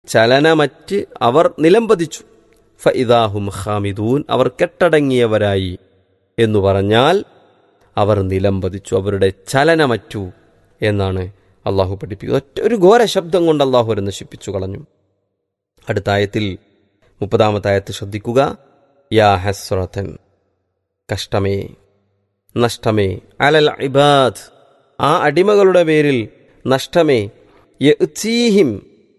ചലനമറ്റ് അവർ നിലംപതിച്ചു ഫഇദാഹും ഖാമിദൂൻ അവർ കെട്ടടങ്ങിയവരായി എന്നു പറഞ്ഞാൽ അവർ നിലംപതിച്ചു അവരുടെ ചലനമറ്റു എന്നാണ് അള്ളാഹു പഠിപ്പിക്കുന്നത് ഒറ്റ ഒരു ഘോര ശബ്ദം കൊണ്ട് അള്ളാഹു അവരെ നശിപ്പിച്ചു കളഞ്ഞു അടുത്ത ആയത്തിൽ മുപ്പതാമത്തെ ആയത്ത് ശ്രദ്ധിക്കുക യാ ഹസ്രത്തൻ കഷ്ടമേ നഷ്ടമേ അലൽ ഇബാദ് ആ അടിമകളുടെ പേരിൽ നഷ്ടമേ യഅ്തീഹിം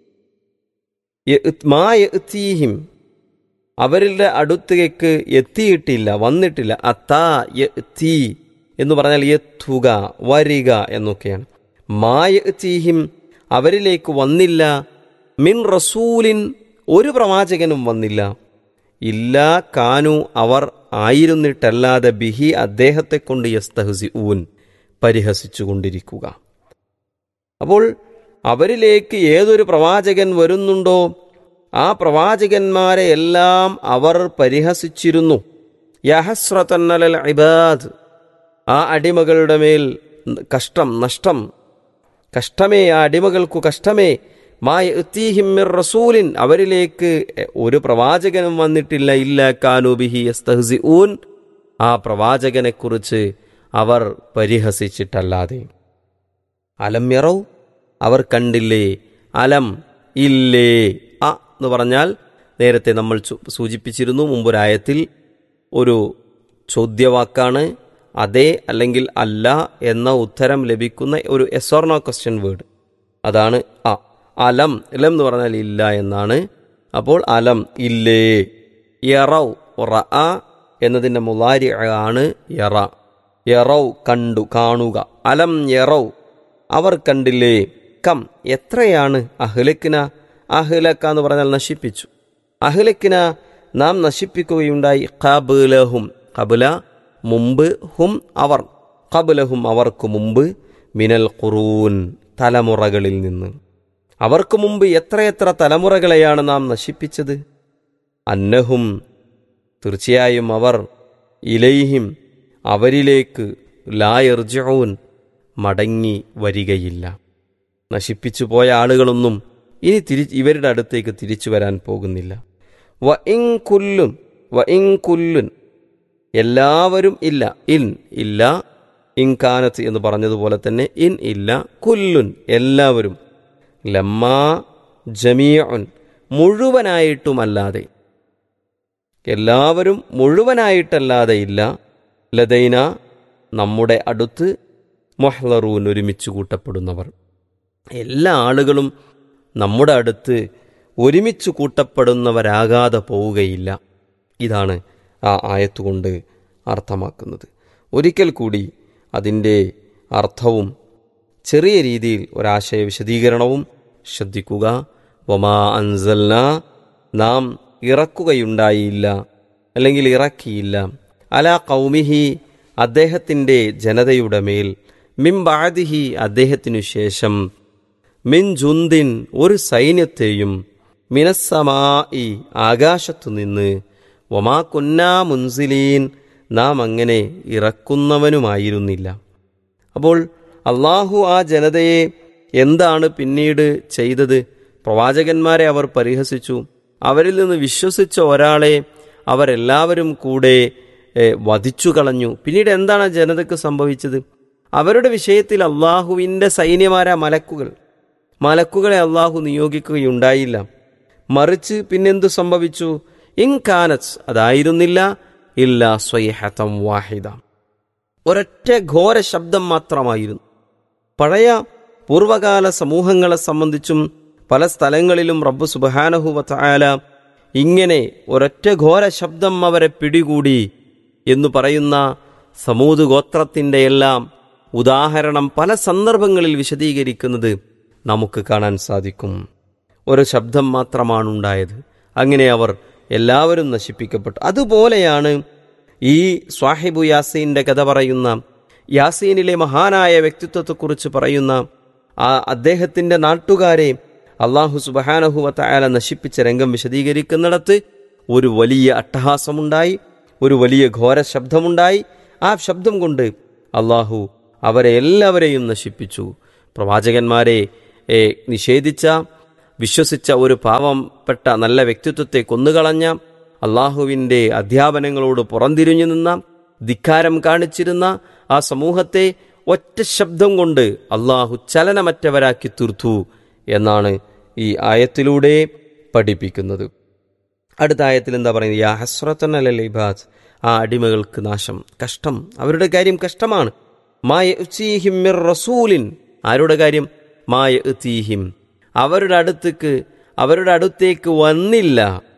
യഅ്- മാ യഅ്തീഹിം അവരുടെ അടുത്തേക്ക് എത്തിയിട്ടില്ല വന്നിട്ടില്ല അത്താ യഅ്തീ എന്ന് പറഞ്ഞാൽ എത്തുക വരിക എന്നൊക്കെയാണ് മാ യഅ്തീഹിം അവരിലേക്ക് വന്നില്ല മിൻ റസൂലിൻ ഒരു പ്രവാചകനും വന്നില്ല ഇല്ലാ കാനു അവർ ആയിരുന്നിട്ടല്ലാതെ ബിഹി അദ്ദേഹത്തെ കൊണ്ട് യസ്തഹസി ഊൻ പരിഹസിച്ചു കൊണ്ടിരിക്കുക അപ്പോൾ അവരിലേക്ക് ഏതൊരു പ്രവാചകൻ വരുന്നുണ്ടോ ആ പ്രവാചകന്മാരെ എല്ലാം അവർ പരിഹസിച്ചിരുന്നു യഹസ്രത്തന്നലൽ ഇബാദ് ആ അടിമകളുടെ മേൽ കഷ്ടം നഷ്ടം കഷ്ടമേ ആ അടിമകൾക്കു കഷ്ടമേ മായത്തീഹിമ്മിർ റസൂലിൻ അവരിലേക്ക് ഒരു പ്രവാചകനും വന്നിട്ടില്ല ഇല്ല കാനുബിഹി യസ്തഹ്സി ഊൻ ആ പ്രവാചകനെക്കുറിച്ച് അവർ പരിഹസിച്ചിട്ടല്ലാതെ അലം യറൗ അവർ കണ്ടില്ലേ അലം ഇല്ലേ അ എന്ന് പറഞ്ഞാൽ നേരത്തെ നമ്മൾ ചു- സൂചിപ്പിച്ചിരുന്നു മുമ്പൊരായത്തിൽ ഒരു ചോദ്യവാക്കാണ് അതെ അല്ലെങ്കിൽ അല്ല എന്ന ഉത്തരം ലഭിക്കുന്ന ഒരു എസോർണോ ക്വസ്റ്റ്യൻ വേർഡ് അതാണ് അ അലം ഇലം എന്ന് പറഞ്ഞാൽ ഇല്ല എന്നാണ് അപ്പോൾ അലം ഇല്ലേ യറൗ റ എന്നതിൻ്റെ മുലാരി ആണ് യറ യറൗ കണ്ടു കാണുക അലം യറൗ അവർ കണ്ടില്ലേ കം എത്രയാണ് അഹ്ലക്കിന അഹ്ലക്ക എന്ന് പറഞ്ഞാൽ നശിപ്പിച്ചു അഹ്ലക്കിന നാം നശിപ്പിക്കുകയുണ്ടായി കബുലഹും കബുല മുമ്പ് ഹും അവർ കബുലഹും അവർക്ക് മുമ്പ് മിനൽ ഖുറൂൻ തലമുറകളിൽ നിന്ന് അവർക്ക് മുമ്പ് എത്രയെത്ര തലമുറകളെയാണ് നാം നശിപ്പിച്ചത് അന്നഹും തീർച്ചയായും അവർ ഇലൈഹിം അവരിലേക്ക് ലായർജൂൻ മടങ്ങി വരികയില്ല നശിപ്പിച്ചു പോയ ആളുകളൊന്നും ഇനി തിരി ഇവരുടെ അടുത്തേക്ക് തിരിച്ചു വരാൻ പോകുന്നില്ല വ ഇൻ കുല്ലുൻ വ ഇൻ കുല്ലുൻ എല്ലാവരും ഇല്ല ഇൻ ഇല്ല ഇൻകാനത്ത് എന്ന് പറഞ്ഞതുപോലെ തന്നെ ഇൻ ഇല്ല കുല്ലുൻ എല്ലാവരും ലമ്മാ ജമീഉൻ മുഴുവനായിട്ടുമല്ലാതെ എല്ലാവരും മുഴുവനായിട്ടല്ലാതെ ഇല്ല ലതൈന നമ്മുടെ അടുത്ത് മൊഹ്ലറൂൻ ഒരുമിച്ച് കൂട്ടപ്പെടുന്നവർ എല്ലാ ആളുകളും നമ്മുടെ അടുത്ത് ഒരുമിച്ച് കൂട്ടപ്പെടുന്നവരാകാതെ പോവുകയില്ല ഇതാണ് ആ ആയത്തുകൊണ്ട് അർത്ഥമാക്കുന്നത് ഒരിക്കൽ കൂടി അതിൻ്റെ അർത്ഥവും ചെറിയ രീതിയിൽ ഒരാശയ വിശദീകരണവും ശ്രദ്ധിക്കുക വമാ അൻസൽന നാം ഇറക്കുകയുണ്ടായില്ല അല്ലെങ്കിൽ ഇറക്കിയില്ല അല കൗമിഹി അദ്ദേഹത്തിൻ്റെ ജനതയുടെ മേൽ മിംബാദിഹി അദ്ദേഹത്തിനു ശേഷം മിൻ ജുന്തിൻ ഒരു സൈന്യത്തെയും മിനസ്സമായി ആകാശത്തു നിന്ന് വമാ കുന്നാ മുൻസിലീൻ നാം അങ്ങനെ ഇറക്കുന്നവനുമായിരുന്നില്ല അപ്പോൾ അള്ളാഹു ആ ജനതയെ എന്താണ് പിന്നീട് ചെയ്തത് പ്രവാചകന്മാരെ അവർ പരിഹസിച്ചു അവരിൽ നിന്ന് വിശ്വസിച്ച ഒരാളെ അവരെല്ലാവരും കൂടെ ഏ, വധിച്ചു കളഞ്ഞു പിന്നീട് എന്താണ് ആ ജനതയ്ക്ക് സംഭവിച്ചത് അവരുടെ വിഷയത്തിൽ അള്ളാഹുവിൻ്റെ സൈന്യമാരാ മലക്കുകൾ മലക്കുകളെ അള്ളാഹു നിയോഗിക്കുകയുണ്ടായില്ല മറിച്ച് പിന്നെന്തു സംഭവിച്ചു ഇൻകാനസ് അതായിരുന്നില്ല ഇല്ല സ്വൈഹതം വാഹിദ ഒരൊറ്റ ഘോര ശബ്ദം മാത്രമായിരുന്നു പഴയ പൂർവകാല സമൂഹങ്ങളെ സംബന്ധിച്ചും പല സ്ഥലങ്ങളിലും റബ്ബ് സുബഹാനഹുവല ഇങ്ങനെ ഒരൊറ്റ ഘോര ശബ്ദം അവരെ പിടികൂടി എന്നു പറയുന്ന സമൂത് ഗോത്രത്തിൻ്റെ എല്ലാം ഉദാഹരണം പല സന്ദർഭങ്ങളിൽ വിശദീകരിക്കുന്നത് നമുക്ക് കാണാൻ സാധിക്കും ഒരു ശബ്ദം മാത്രമാണ് ഉണ്ടായത് അങ്ങനെ അവർ എല്ലാവരും നശിപ്പിക്കപ്പെട്ടു അതുപോലെയാണ് ഈ സ്വാഹിബു യാസീൻ്റെ കഥ പറയുന്ന യാസീനിലെ മഹാനായ വ്യക്തിത്വത്തെക്കുറിച്ച് പറയുന്ന ആ അദ്ദേഹത്തിൻ്റെ നാട്ടുകാരെ അള്ളാഹു സുബഹാനഹുവല നശിപ്പിച്ച രംഗം വിശദീകരിക്കുന്നിടത്ത് ഒരു വലിയ അട്ടഹാസമുണ്ടായി ഒരു വലിയ ഘോര ശബ്ദമുണ്ടായി ആ ശബ്ദം കൊണ്ട് അള്ളാഹു അവരെ എല്ലാവരെയും നശിപ്പിച്ചു പ്രവാചകന്മാരെ ഏ, നിഷേധിച്ച വിശ്വസിച്ച ഒരു പാവപ്പെട്ട നല്ല വ്യക്തിത്വത്തെ കൊന്നുകളഞ്ഞ അള്ളാഹുവിൻ്റെ അധ്യാപനങ്ങളോട് പുറംതിരിഞ്ഞു നിന്ന ധിക്കാരം കാണിച്ചിരുന്ന ആ സമൂഹത്തെ ഒറ്റ ശബ്ദം കൊണ്ട് അള്ളാഹു ചലനമറ്റവരാക്കി തീർത്തു എന്നാണ് ഈ ആയത്തിലൂടെ പഠിപ്പിക്കുന്നത് അടുത്ത ആയത്തിൽ എന്താ പറയുന്നത് യാ ഹസ്രത്തൻ അലൽ ഇബാദ് ആ അടിമകൾക്ക് നാശം കഷ്ടം അവരുടെ കാര്യം കഷ്ടമാണ് മായഹിം മിർ റസൂലിൻ ആരുടെ കാര്യം മായഹിം അവരുടെ അടുത്തേക്ക് അവരുടെ അടുത്തേക്ക് വന്നില്ല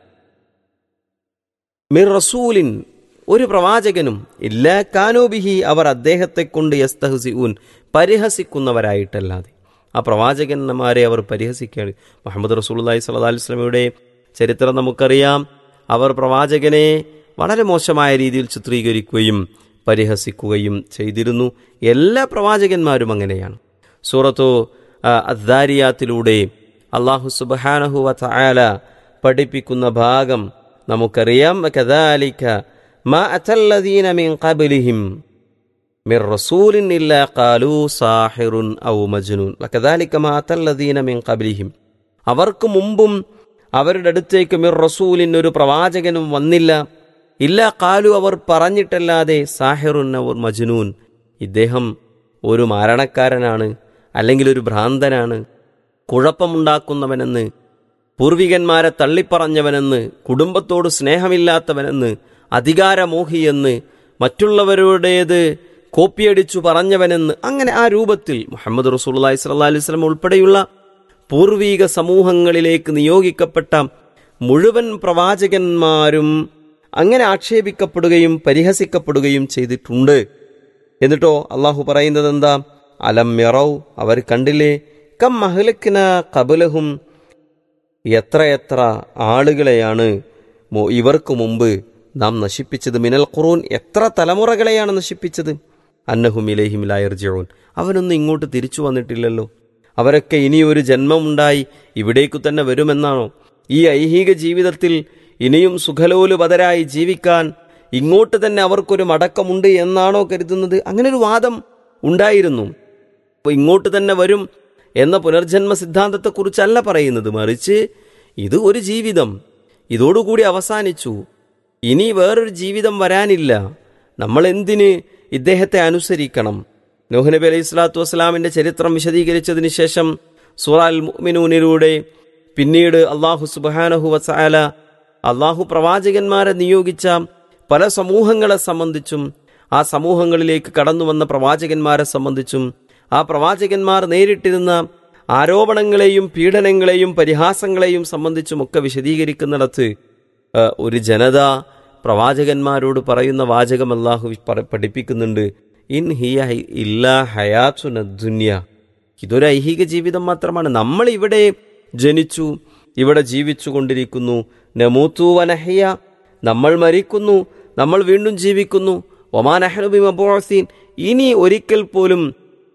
മിർ റസൂലിൻ ഒരു പ്രവാചകനും ഇല്ല കാനോബിഹി അവർ അദ്ദേഹത്തെ കൊണ്ട് യസ്തഹസിഊൻ പരിഹസിക്കുന്നവരായിട്ടല്ലാതെ ആ പ്രവാചകന്മാരെ അവർ പരിഹസിക്കുകയാണ് മുഹമ്മദ് റസൂലി സല്ലാ അലുസ്ലമയുടെ ചരിത്രം നമുക്കറിയാം അവർ പ്രവാചകനെ വളരെ മോശമായ രീതിയിൽ ചിത്രീകരിക്കുകയും പരിഹസിക്കുകയും ചെയ്തിരുന്നു എല്ലാ പ്രവാചകന്മാരും അങ്ങനെയാണ് സൂറത്തു അദ്ദാരിയാത്തിലൂടെ അള്ളാഹു സുബാനഹുവ തആല പഠിപ്പിക്കുന്ന ഭാഗം നമുക്കറിയാം കദാലിക മാ അത്തല്ലദീന മിൻ ഖബ്ലിഹിം മിർ റസൂലിൻ ഇല്ലാ ഖാലൂ സാഹിറുൻ ഔ മജ്നൂൻ വകദാലിക മാ അത്തല്ലദീന മിൻ ഖബ്ലിഹിം അവർക്ക് മുമ്പും അവരുടെ അടുത്തേക്ക് മിർ റസൂലിൻ ഒരു പ്രവാചകനും വന്നില്ല ഇല്ല കാലു അവർ പറഞ്ഞിട്ടല്ലാതെ സാഹിറുൻ അവർ മജ്നൂൻ ഇദ്ദേഹം ഒരു മാരണക്കാരനാണ് അല്ലെങ്കിൽ ഒരു ഭ്രാന്തനാണ് കുഴപ്പമുണ്ടാക്കുന്നവനെന്ന് പൂർവികന്മാരെ തള്ളിപ്പറഞ്ഞവനെന്ന് കുടുംബത്തോട് സ്നേഹമില്ലാത്തവനെന്ന് അധികാരമോഹിയെന്ന് മറ്റുള്ളവരുടേത് കോപ്പിയടിച്ചു പറഞ്ഞവനെന്ന് അങ്ങനെ ആ രൂപത്തിൽ മുഹമ്മദ് റസൂലി സ്വല്ലാ അലൈഹി സ്വലം ഉൾപ്പെടെയുള്ള പൂർവീക സമൂഹങ്ങളിലേക്ക് നിയോഗിക്കപ്പെട്ട മുഴുവൻ പ്രവാചകന്മാരും അങ്ങനെ ആക്ഷേപിക്കപ്പെടുകയും പരിഹസിക്കപ്പെടുകയും ചെയ്തിട്ടുണ്ട് എന്നിട്ടോ അള്ളാഹു പറയുന്നത് എന്താ അലം മിറൗ അവർ കണ്ടില്ലേ കം മഹലക്കിന കബലഹും എത്രയെത്ര ആളുകളെയാണ് ഇവർക്ക് മുമ്പ് നാം നശിപ്പിച്ചത് മിനൽ ഖുറൂൻ എത്ര തലമുറകളെയാണ് നശിപ്പിച്ചത് അന്നഹും ഇലേഹിം ലായർജിയോൻ അവനൊന്നും ഇങ്ങോട്ട് തിരിച്ചു വന്നിട്ടില്ലല്ലോ അവരൊക്കെ ഇനി ഒരു ജന്മമുണ്ടായി ഇവിടേക്കു തന്നെ വരുമെന്നാണോ ഈ ഐഹിക ജീവിതത്തിൽ ഇനിയും സുഖലോലുപതരായി ജീവിക്കാൻ ഇങ്ങോട്ട് തന്നെ അവർക്കൊരു മടക്കമുണ്ട് എന്നാണോ കരുതുന്നത് അങ്ങനെ ഒരു വാദം ഉണ്ടായിരുന്നു അപ്പോൾ ഇങ്ങോട്ട് തന്നെ വരും എന്ന പുനർജന്മ സിദ്ധാന്തത്തെക്കുറിച്ചല്ല പറയുന്നത് മറിച്ച് ഇത് ഒരു ജീവിതം ഇതോടുകൂടി അവസാനിച്ചു ഇനി വേറൊരു ജീവിതം വരാനില്ല നമ്മൾ എന്തിന് ഇദ്ദേഹത്തെ അനുസരിക്കണം നോഹ് നബി അലൈഹി സ്വലാത്തു വസ്സലാമിൻ്റെ ചരിത്രം വിശദീകരിച്ചതിന് ശേഷം സുറാൽ മുഅ്മിനൂനിലൂടെ പിന്നീട് അള്ളാഹു സുബാനഹു വസാല അള്ളാഹു പ്രവാചകന്മാരെ നിയോഗിച്ച പല സമൂഹങ്ങളെ സംബന്ധിച്ചും ആ സമൂഹങ്ങളിലേക്ക് കടന്നു വന്ന പ്രവാചകന്മാരെ സംബന്ധിച്ചും ആ പ്രവാചകന്മാർ നേരിട്ടിരുന്ന ആരോപണങ്ങളെയും പീഡനങ്ങളെയും പരിഹാസങ്ങളെയും സംബന്ധിച്ചുമൊക്കെ വിശദീകരിക്കുന്നിടത്ത് ഒരു ജനത പ്രവാചകന്മാരോട് പറയുന്ന വാചകം അള്ളാഹു പഠിപ്പിക്കുന്നുണ്ട് ഇൻ ഹിയ ഇല്ലാ ഹയാസുന ദുന്യ ഇതൊരു ഐഹിക ജീവിതം മാത്രമാണ് നമ്മൾ ഇവിടെ ജനിച്ചു ഇവിടെ ജീവിച്ചു കൊണ്ടിരിക്കുന്നു നമൂത്തു വനഹ്യ നമ്മൾ മരിക്കുന്നു നമ്മൾ വീണ്ടും ജീവിക്കുന്നു ഒമാനഹനുബി മബോസീൻ ഇനി ഒരിക്കൽ പോലും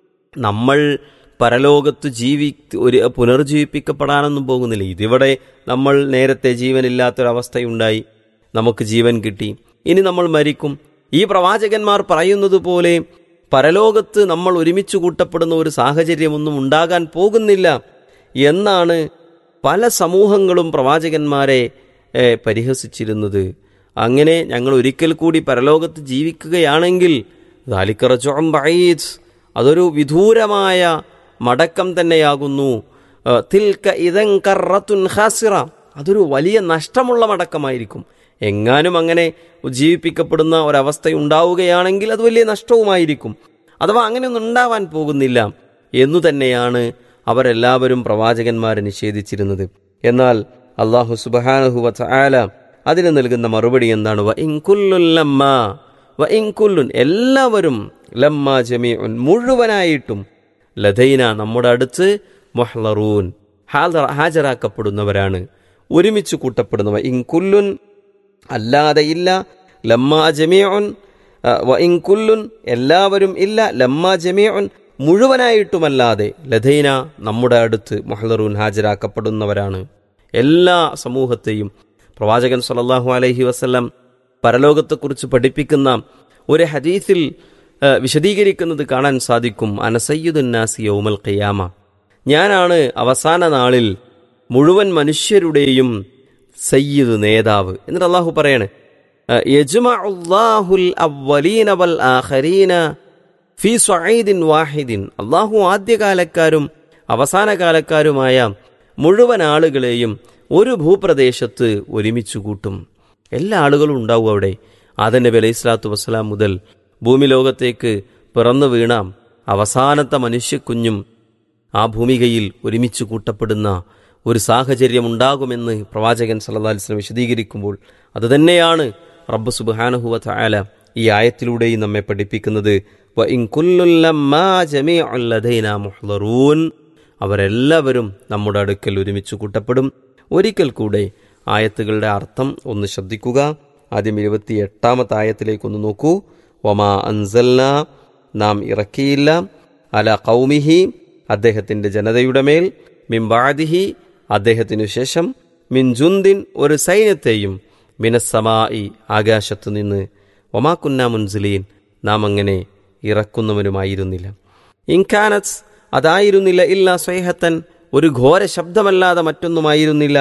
നമ്മൾ പരലോകത്ത് ജീവി ഒരു പുനർജീവിപ്പിക്കപ്പെടാനൊന്നും പോകുന്നില്ല ഇതിവിടെ നമ്മൾ നേരത്തെ ജീവനില്ലാത്തൊരവസ്ഥയുണ്ടായി നമുക്ക് ജീവൻ കിട്ടി ഇനി നമ്മൾ മരിക്കും ഈ പ്രവാചകന്മാർ പറയുന്നത് പോലെ പരലോകത്ത് നമ്മൾ ഒരുമിച്ച് കൂട്ടപ്പെടുന്ന ഒരു സാഹചര്യമൊന്നും ഉണ്ടാകാൻ പോകുന്നില്ല എന്നാണ് പല സമൂഹങ്ങളും പ്രവാചകന്മാരെ പരിഹസിച്ചിരുന്നത് അങ്ങനെ ഞങ്ങൾ ഒരിക്കൽ കൂടി പരലോകത്ത് ജീവിക്കുകയാണെങ്കിൽ ദാലിക്കറച്ചോം ബൈസ് അതൊരു വിദൂരമായ മടക്കം തന്നെയാകുന്നു തിൽക്ക ഇതൻ കറത്തുൻ ഹാസിറ അതൊരു വലിയ നഷ്ടമുള്ള മടക്കമായിരിക്കും എങ്ങാനും അങ്ങനെ ജീവിപ്പിക്കപ്പെടുന്ന ഒരവസ്ഥയുണ്ടാവുകയാണെങ്കിൽ അത് വലിയ നഷ്ടവുമായിരിക്കും അഥവാ അങ്ങനെയൊന്നും ഉണ്ടാവാൻ പോകുന്നില്ല എന്നു തന്നെയാണ് അവരെല്ലാവരും പ്രവാചകന്മാരെ നിഷേധിച്ചിരുന്നത് എന്നാൽ അള്ളാഹു സുബാനഹുവ ആല അതിന് നൽകുന്ന മറുപടി എന്താണ് വ ഇൻകുല്ലുൻ ലമ്മ വ ഇൻകുല്ലുൻ എല്ലാവരും ലമ്മ ജമീഉൻ മുഴുവനായിട്ടും ലതൈന നമ്മുടെ അടുത്ത് മൊഹ്ലറൂൻ ഹാജരാക്കപ്പെടുന്നവരാണ് ഒരുമിച്ച് കൂട്ടപ്പെടുന്നവ ഇൻകുല്ലുൻ അല്ലാതെ ഇല്ല ലമ്മ ജമീഉൻ വ ഇൻകുല്ലുൻ എല്ലാവരും ഇല്ല ലമ്മ ജമീഉൻ മുഴുവനായിട്ടുമല്ലാതെ ലതൈന നമ്മുടെ അടുത്ത് മൊഹ്ലറൂൻ ഹാജരാക്കപ്പെടുന്നവരാണ് എല്ലാ സമൂഹത്തെയും പ്രവാചകൻ സല്ലല്ലാഹു അലൈഹി വസല്ലം പരലോകത്തെക്കുറിച്ച് പഠിപ്പിക്കുന്ന ഒരു ഹദീസിൽ വിശദീകരിക്കുന്നത് കാണാൻ സാധിക്കും അനസയ്യുദുന്നാസി യൗമൽ ഖിയാമ ഞാനാണ് അവസാന നാളിൽ മുഴുവൻ മനുഷ്യരുടെയും സയ്യിദ് നേതാവ് എന്നിട്ട് അള്ളാഹു പറയാണ് യജ്മഉല്ലാഹുൽ അവ്വലീന വൽ ആഖരീന ഫി സ്വഈദിൻ വാഹിദിൻ അള്ളാഹു ആദ്യകാലക്കാരും അവസാന കാലക്കാരുമായ മുഴുവൻ ആളുകളെയും ഒരു ഭൂപ്രദേശത്ത് ഒരുമിച്ച് കൂട്ടും എല്ലാ ആളുകളും ഉണ്ടാവും അവിടെ ആദൻ നബി അലൈഹി സ്വലാത്തു വസ്സലാം മുതൽ ഭൂമി ലോകത്തേക്ക് പിറന്നു വീണ അവസാനത്തെ മനുഷ്യക്കുഞ്ഞും ആ ഭൂമികയിൽ ഒരുമിച്ച് കൂട്ടപ്പെടുന്ന ഒരു സാഹചര്യം ഉണ്ടാകുമെന്ന് പ്രവാചകൻ സല്ലല്ലാഹു അലൈഹി വസല്ലം വിശദീകരിക്കുമ്പോൾ അതുതന്നെയാണ് റബ്ബ് സുബ്ഹാനഹു വതആല ഈ ആയത്തിലൂടെയും നമ്മെ പഠിപ്പിക്കുന്നത് വ ഇൻ കുല്ലുൻ ലമ്മാ ജമീഉൻ ലദൈനാ മുഹ്ളറൂൻ അവരെല്ലാവരും നമ്മുടെ അടുക്കൽ ഒരുമിച്ച് കൂട്ടപ്പെടും ഒരിക്കൽ കൂടെ ആയത്തുകളുടെ അർത്ഥം ഒന്ന് ശ്രദ്ധിക്കുക ആദ്യം ഇരുപത്തി എട്ടാമത്തെ ആയത്തിലേക്കൊന്ന് നോക്കൂ ഒമാ അൻസൽന നാം ഇറക്കിയില്ല അല കൗമിഹി അദ്ദേഹത്തിൻ്റെ ജനതയുടെ മേൽ മിംബാദിഹി അദ്ദേഹത്തിനു ശേഷം മിൻജുന്ദിൻ ഒരു സൈന്യത്തെയും മിനസ്സമായി ആകാശത്തു നിന്ന് ഒമാക്കുന്ന മുൻസിലീൻ നാം അങ്ങനെ ഇറക്കുന്നവനുമായിരുന്നില്ല ഇൻകാനസ് അതായിരുന്നില്ല ഇല്ല സ്വൈഹത്തൻ ഒരു ഘോര ശബ്ദമല്ലാതെ മറ്റൊന്നുമായിരുന്നില്ല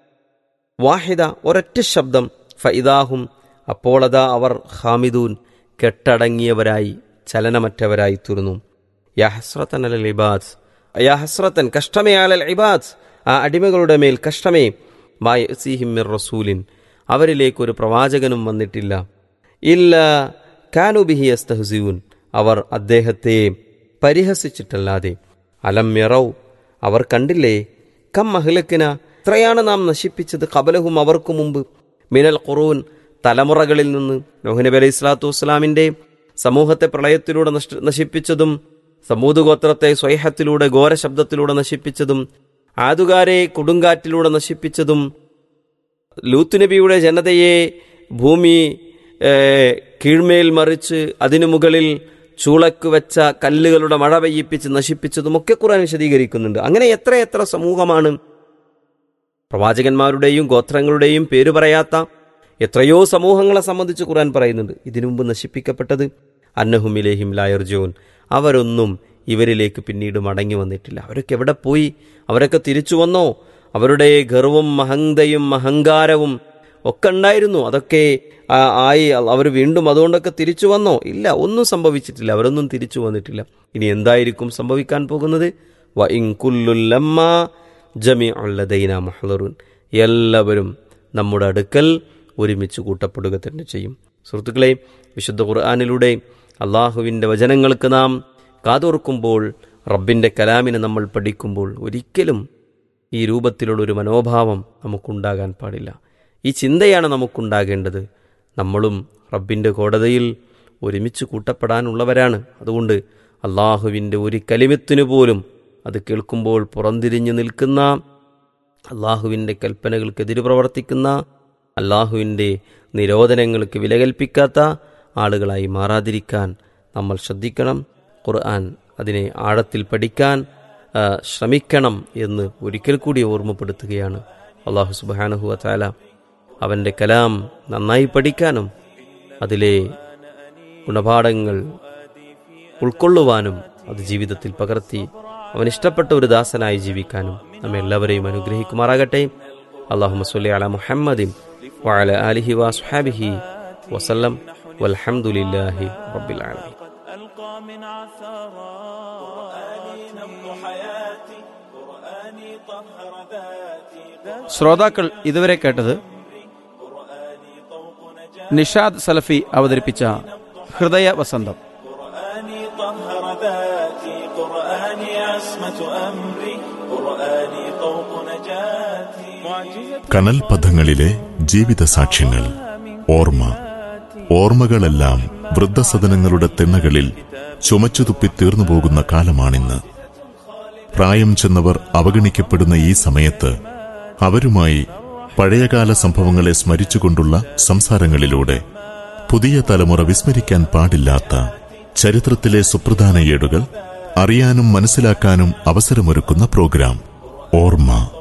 വാഹിദ ഒരൊറ്റ ശബ്ദം ഫൈദാഹും അപ്പോളതാ അവർ ഹാമിദൂൻ കെട്ടടങ്ങിയവരായി ചലനമറ്റവരായി തീർന്നു യഹസ്രത്തൻ അലൽ ഇബാദ് യഹസ്രത്തൻ കഷ്ടമേ അലൽ ഇബാദ് ആ അടിമകളുടെ മേൽ കഷ്ടമേ മായസിഹിമിർ റസൂലിൻ അവരിലേക്കൊരു പ്രവാചകനും വന്നിട്ടില്ല ഇല്ല കാനുബിഹി അസ്തഹസിയൂൻ അവർ അദ്ദേഹത്തെ പരിഹസിച്ചിട്ടല്ലാതെ അലം യറൗ അവർ കണ്ടില്ലേ കം മഹിലക്കിന എത്രയാണ് നാം നശിപ്പിച്ചത് കബലഹും അവർക്കു മുമ്പ് മിനൽ ഖുറൂൻ തലമുറകളിൽ നിന്ന് നോഹനബി അലൈഹി സ്വലാത്തു വസ്സലാമിൻ്റെ സമൂഹത്തെ പ്രളയത്തിലൂടെ നഷ്ട നശിപ്പിച്ചതും സമൂത് ഗോത്രത്തെ സ്വൈഹത്തിലൂടെ ഘോരശബ്ദത്തിലൂടെ നശിപ്പിച്ചതും ആതുകാരെ കൊടുങ്കാറ്റിലൂടെ നശിപ്പിച്ചതും ലൂത്ത് നബിയുടെ ജനതയെ ഭൂമി കീഴ്മേൽ മറിച്ച് അതിനു മുകളിൽ ചൂളക്ക് വെച്ച കല്ലുകളുടെ മഴ പെയ്യിപ്പിച്ച് നശിപ്പിച്ചതുമൊക്കെ ഖുർആൻ വിശദീകരിക്കുന്നുണ്ട് അങ്ങനെ എത്ര എത്ര സമൂഹമാണ് പ്രവാചകന്മാരുടെയും ഗോത്രങ്ങളുടെയും പേര് പറയാത്ത എത്രയോ സമൂഹങ്ങളെ സംബന്ധിച്ച് ഖുർആൻ പറയുന്നുണ്ട് ഇതിനു മുമ്പ് നശിപ്പിക്കപ്പെട്ടത് അന്നഹുമിലേഹിം ലായർജോൻ അവരൊന്നും ഇവരിലേക്ക് പിന്നീട് മടങ്ങി വന്നിട്ടില്ല അവരൊക്കെ എവിടെ പോയി അവരൊക്കെ തിരിച്ചു വന്നോ അവരുടെ ഗർവും മഹന്തയും അഹങ്കാരവും ഒക്കെ ഉണ്ടായിരുന്നു അതൊക്കെ ആയി അവർ വീണ്ടും അതുകൊണ്ടൊക്കെ തിരിച്ചു വന്നോ ഇല്ല ഒന്നും സംഭവിച്ചിട്ടില്ല അവരൊന്നും തിരിച്ചു വന്നിട്ടില്ല ഇനി എന്തായിരിക്കും സംഭവിക്കാൻ പോകുന്നത് വ ഇൻകുല്ലുല്ലമ്മ ജമി അള്ളദൈന മഹ്ലറുൻ എല്ലാവരും നമ്മുടെ അടുക്കൽ ഒരുമിച്ച് കൂട്ടപ്പെടുക തന്നെ ചെയ്യും സുഹൃത്തുക്കളെ വിശുദ്ധ ഖുർആാനിലൂടെ അള്ളാഹുവിൻ്റെ വചനങ്ങൾക്ക് നാം കാതോർക്കുമ്പോൾ റബ്ബിൻ്റെ കലാമിനെ നമ്മൾ പഠിക്കുമ്പോൾ ഒരിക്കലും ഈ രൂപത്തിലുള്ളൊരു മനോഭാവം നമുക്കുണ്ടാകാൻ പാടില്ല ഈ ചിന്തയാണ് നമുക്കുണ്ടാകേണ്ടത് നമ്മളും റബ്ബിൻ്റെ കോടതിയിൽ ഒരുമിച്ച് കൂട്ടപ്പെടാനുള്ളവരാണ് അതുകൊണ്ട് അള്ളാഹുവിൻ്റെ ഒരു കലിമത്തിനു പോലും അത് കേൾക്കുമ്പോൾ പുറംതിരിഞ്ഞു നിൽക്കുന്ന അള്ളാഹുവിൻ്റെ കൽപ്പനകൾക്കെതിരെ പ്രവർത്തിക്കുന്ന അള്ളാഹുവിൻ്റെ നിരോധനങ്ങൾക്ക് വില കൽപ്പിക്കാത്ത ആളുകളായി മാറാതിരിക്കാൻ നമ്മൾ ശ്രദ്ധിക്കണം ഖുർആൻ അതിനെ ആഴത്തിൽ പഠിക്കാൻ ശ്രമിക്കണം എന്ന് ഒരിക്കൽ കൂടി ഓർമ്മപ്പെടുത്തുകയാണ് അള്ളാഹു സുബാനഹുവ താല അവൻ്റെ കലാം നന്നായി പഠിക്കാനും അതിലെ ഗുണപാഠങ്ങൾ ഉൾക്കൊള്ളുവാനും അത് ജീവിതത്തിൽ പകർത്തി അവൻ ഇഷ്ടപ്പെട്ട ഒരു ദാസനായി ജീവിക്കാനും നമ്മെ എല്ലാവരെയും അനുഗ്രഹിക്കുമാറാകട്ടെ അള്ളാഹു മസ്ലി അല മുഹമ്മദിൻ وعلى آله وأصحابه وسلم والحمد لله رب العالمين ألقى من عثرات قرآني نبض حياتي قرآني طهر ذاتي ശ്രോതാക്കൾ ഇതുവരെ കേട്ടത് നിഷാദ് സലഫി അവതരിപ്പിച്ച ഹൃദയ വസന്തം قرآني طهر ذاتي قرآني عصمة أمري قرآني طوق نجاتي معجزة കനൽപഥങ്ങളിലെ ജീവിത സാക്ഷ്യങ്ങൾ ഓർമ്മ ഓർമ്മകളെല്ലാം വൃദ്ധസദനങ്ങളുടെ തിണ്ണകളിൽ ചുമച്ചുതുപ്പി തീർന്നു പോകുന്ന കാലമാണിന്ന് പ്രായം ചെന്നവർ അവഗണിക്കപ്പെടുന്ന ഈ സമയത്ത് അവരുമായി പഴയകാല സംഭവങ്ങളെ സ്മരിച്ചുകൊണ്ടുള്ള സംസാരങ്ങളിലൂടെ പുതിയ തലമുറ വിസ്മരിക്കാൻ പാടില്ലാത്ത ചരിത്രത്തിലെ സുപ്രധാന ഏടുകൾ അറിയാനും മനസ്സിലാക്കാനും അവസരമൊരുക്കുന്ന പ്രോഗ്രാം ഓർമ്മ